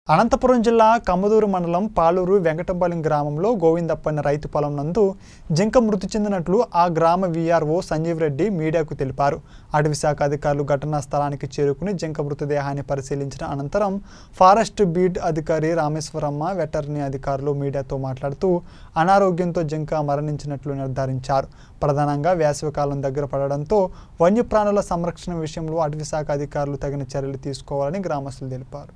అనంతపురం జిల్లా కమ్మదూరు మండలం పాలూరు వెంకటపాలెం గ్రామంలో గోవిందప్పన్న రైతు పొలం నందు జింక మృతి చెందినట్లు ఆ గ్రామ వీఆర్ఓ సంజీవ్ రెడ్డి మీడియాకు తెలిపారు అటవీ శాఖ అధికారులు ఘటనా స్థలానికి చేరుకుని జింక మృతదేహాన్ని పరిశీలించిన అనంతరం ఫారెస్ట్ బీట్ అధికారి రామేశ్వరమ్మ వెటర్నరీ అధికారులు మీడియాతో మాట్లాడుతూ అనారోగ్యంతో జింక మరణించినట్లు నిర్ధారించారు ప్రధానంగా వేసవికాలం దగ్గర పడడంతో వన్యప్రాణుల సంరక్షణ విషయంలో అటవీ శాఖ అధికారులు తగిన చర్యలు తీసుకోవాలని గ్రామస్తులు తెలిపారు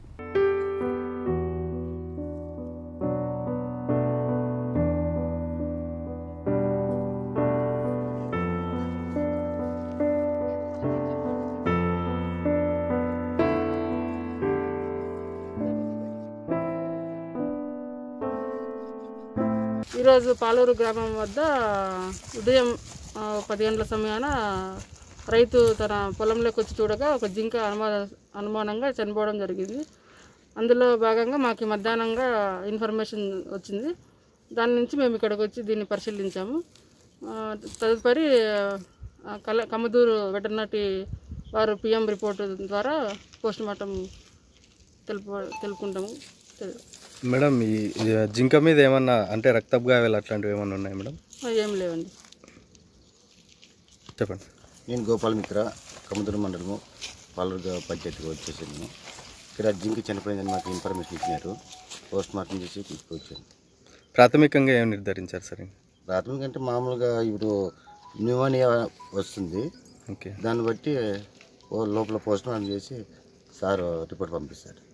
ఈరోజు పాలూరు గ్రామం వద్ద ఉదయం ఆ, పది గంటల సమయాన రైతు తన పొలంలోకి వచ్చి చూడగా ఒక జింక అనుమాన అనుమానంగా చనిపోవడం జరిగింది అందులో భాగంగా మాకు మధ్యాహ్నంగా ఇన్ఫర్మేషన్ వచ్చింది దాని నుంచి మేము ఇక్కడికి వచ్చి దీన్ని పరిశీలించాము ఆ, తదుపరి ఆ, కల కమ్మదూరు వెటర్నరీ వారు పిఎం రిపోర్టు ద్వారా పోస్ట్ మార్టం తెలుపు తెలుపుకుంటాము తెలు- మేడం ఈ ఈ జింక మీద ఏమన్నా అంటే రక్తపు గాయాలు అట్లాంటివి ఏమన్నా ఉన్నాయి మేడం ఏం లేవండి చెప్పండి నేను గోపాల్ మిత్ర కముదూరు మండలము పాలూరు పంచాయతీకి వచ్చేసాను ఇక్కడ జింక చనిపోయిందని మాకు ఇన్ఫర్మేషన్ ఇచ్చినారు పోస్ట్ మార్టం చేసి తీసుకొచ్చాను ప్రాథమికంగా ఏం నిర్ధారించారు సార్ ప్రాథమిక అంటే మామూలుగా ఇప్పుడు న్యూమోనియా వస్తుంది ఓకే దాన్ని బట్టి ఓ లోపల పోస్ట్ మార్టం చేసి సార్ రిపోర్ట్ పంపిస్తారు